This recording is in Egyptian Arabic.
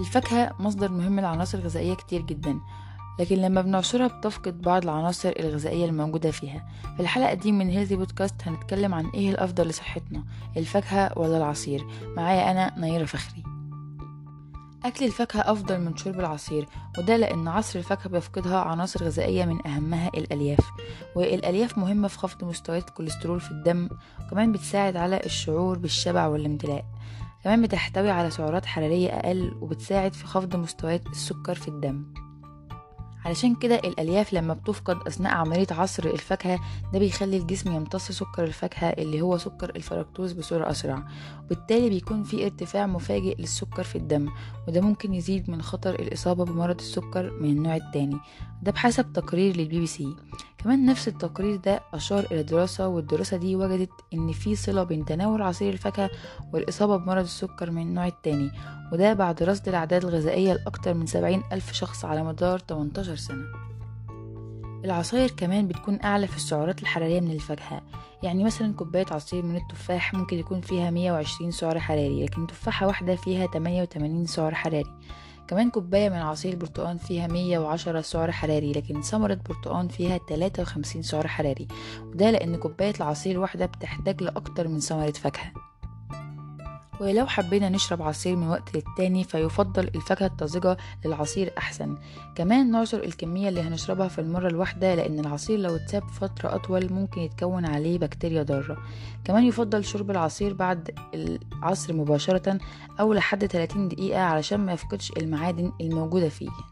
الفاكهة مصدر مهم لعناصر غذائية كتير جدا لكن لما بنعصرها بتفقد بعض العناصر الغذائية الموجودة فيها في الحلقة دي من هيلثي بودكاست هنتكلم عن ايه الأفضل لصحتنا الفاكهة ولا العصير معايا أنا نيرة فخري أكل الفاكهة أفضل من شرب العصير وده لأن عصر الفاكهة بيفقدها عناصر غذائية من أهمها الألياف والألياف مهمة في خفض مستويات الكوليسترول في الدم وكمان بتساعد على الشعور بالشبع والامتلاء كمان بتحتوي على سعرات حرارية أقل وبتساعد في خفض مستويات السكر في الدم علشان كده الألياف لما بتفقد أثناء عملية عصر الفاكهة ده بيخلي الجسم يمتص سكر الفاكهة اللي هو سكر الفركتوز بصورة أسرع وبالتالي بيكون في ارتفاع مفاجئ للسكر في الدم وده ممكن يزيد من خطر الإصابة بمرض السكر من النوع التاني ده بحسب تقرير للبي بي سي كمان نفس التقرير ده أشار إلى دراسة والدراسة دي وجدت إن في صلة بين تناول عصير الفاكهة والإصابة بمرض السكر من النوع التاني وده بعد رصد الأعداد الغذائية لأكتر من 70 ألف شخص على مدار 18 سنة العصاير كمان بتكون أعلى في السعرات الحرارية من الفاكهة يعني مثلا كوباية عصير من التفاح ممكن يكون فيها 120 سعر حراري لكن تفاحة واحدة فيها 88 سعر حراري كمان كوباية من عصير برتقان فيها 110 سعر حراري لكن ثمرة برتقان فيها 53 سعر حراري وده لأن كوباية العصير واحدة بتحتاج لأكتر من ثمرة فاكهة ولو حبينا نشرب عصير من وقت للتاني فيفضل الفاكهة الطازجة للعصير أحسن كمان نعصر الكمية اللي هنشربها في المرة الواحدة لأن العصير لو اتساب فترة أطول ممكن يتكون عليه بكتيريا ضارة كمان يفضل شرب العصير بعد العصر مباشرة أو لحد 30 دقيقة علشان ما يفقدش المعادن الموجودة فيه